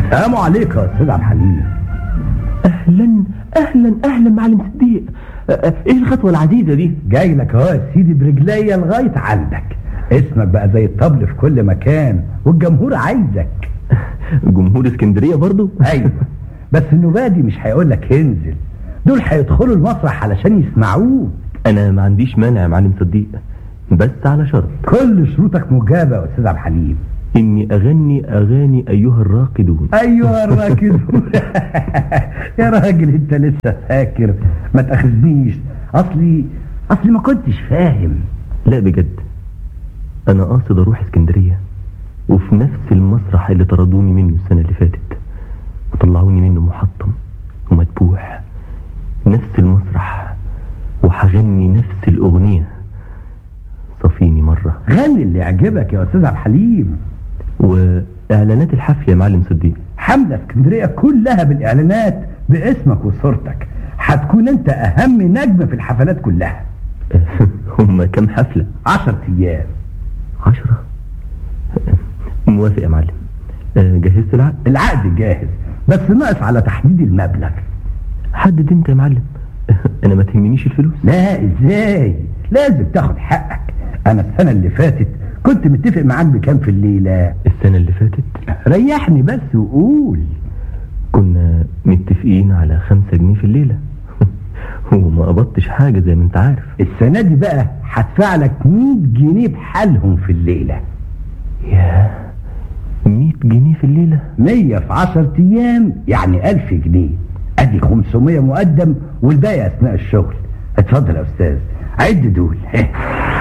السلام عليكم يا استاذ عبد الحليم اهلا اهلا اهلا معلم صديق أه، أه، ايه الخطوه العزيزه دي جاي لك اهو يا سيدي برجليا لغايه عندك اسمك بقى زي الطبل في كل مكان والجمهور عايزك جمهور اسكندريه برضو ايوه بس النوبه دي مش هيقول لك انزل دول هيدخلوا المسرح علشان يسمعوك انا ما عنديش مانع يا معلم صديق بس على شرط كل شروطك مجابه يا استاذ عبد الحليم اني اغني اغاني ايها الراقدون ايوه الراكدون يا راجل انت لسه فاكر ما تاخذنيش اصلي اصلي ما كنتش فاهم لا بجد انا قاصد اروح اسكندريه وفي نفس المسرح اللي طردوني منه السنه اللي فاتت وطلعوني منه محطم ومدبوح نفس المسرح وهغني نفس الاغنيه صفيني مره غني اللي يعجبك يا استاذ عبد الحليم واعلانات الحفل يا معلم صديق حملة اسكندرية كلها بالإعلانات باسمك وصورتك هتكون أنت أهم نجم في الحفلات كلها هم كام حفله عشر أيام عشرة موافق يا معلم آه، جهزت العقد العقد جاهز بس ناقص على تحديد المبلغ حدد انت يا معلم انا ما تهمنيش الفلوس لا ازاي لازم تاخد حقك انا السنة اللي فاتت كنت متفق معاك بكام في الليلة السنه اللي فاتت ريحني بس وقول كنا متفقين على خمسة جنيه في الليلة وما قبضتش حاجة زي ما انت عارف السنة دي بقى هدفع لك 100 جنيه بحالهم في الليلة يا مية جنيه في الليلة 100 في 10 ايام يعني 1000 جنيه ادي 500 مقدم والباقي اثناء الشغل اتفضل يا استاذ عد دول